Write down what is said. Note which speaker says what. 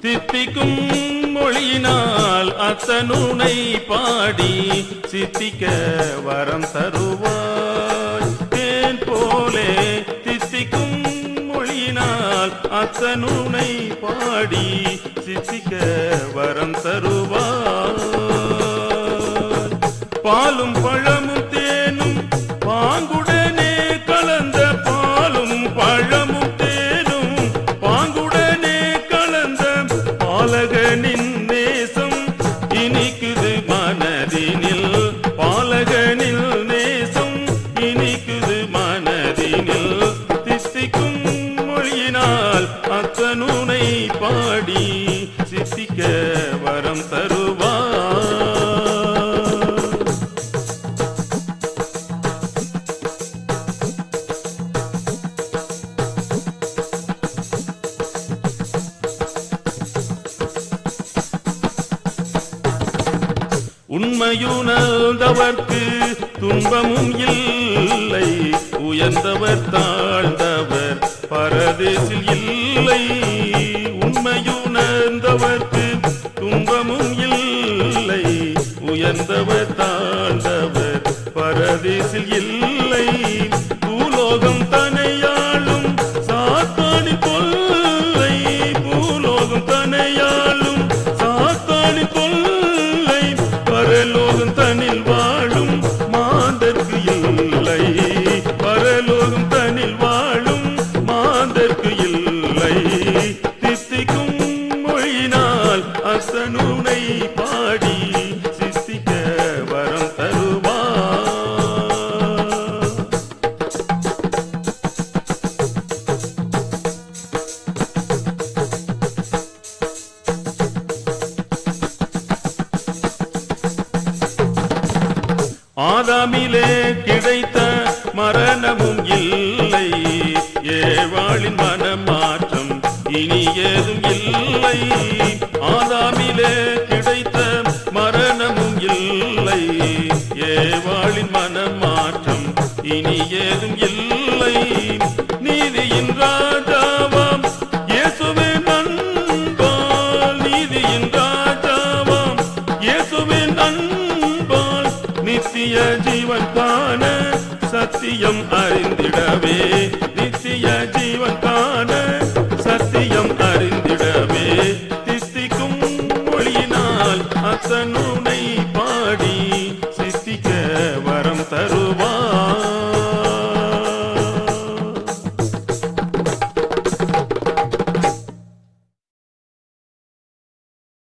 Speaker 1: தித்திக்கும் மொழியினால் அத்தனுனை பாடி சித்திக்க வரம் தருவாய் தேன் போலே தித்திக்கும் மொழியினால் அத்தனுனை பாடி சித்திக்க வரம் தருவாய் பாலும் பழமும் தேனும் பாங்குடனே கலந்த பாலும் பழமும் தேனும் பாங்குடனே கலந்த பாலகனின் நேசம் இனிக்குது மனதினில் பாலகனில் நேசம் இனிக்குது மனதினில் தித்திக்கும் மொழியினால் அத்தனுனை பாடி சித்திக்க வரம் தருவார் உண்மையுணர்ந்தவர்க்கு துன்பமும் இல்லை உயர்ந்தவர் தாழ்ந்தவர் பரதேசில் இல்லை உண்மையுணர்ந்தவர்க்கு துன்பமும் இல்லை உயர்ந்தவர் தாழ்ந்தவர் பரதேசில் இல்லை பூலோகம் தனையாளும் சாத்தானி கொல்லை பூலோகம் தனையாளும் சாத்தானி கொல்லை பரலோகம் தனில் வாழும் மாந்தர்க்கு இல்லை பரலோகம் தனில் வாழும் மாந்தர்க்கு இல்லை தித்திக்கும் மொழியினால் அசனுனை பாடி சித்திக்க வரம் தருவார் ஆதாமிலே கிடைத்த மரணமும் இல்லை ஏவாளின் மனமாற்றம் இனி ஏதும் இல்லை ஆதாமிலே கிடைத்த மரணமும் இல்லை ஏவாளின் மனமாற்றம் இனி ஏதும் இல்லை நீதியின் ராஜாவாம் இயேசுவே நண்பால் நீதியின் ராஜாவாம் இயேசுவே நண்பால் நித்திய ஜீவன் காண சத்தியம் அறிந்திடவே நித்திய ஜீவன் காண சத்தியம் அறிந்திடவே தித்திக்கும் மொழியினால் அத்தனுனை பாடி சித்திக்க வரம் தருவார்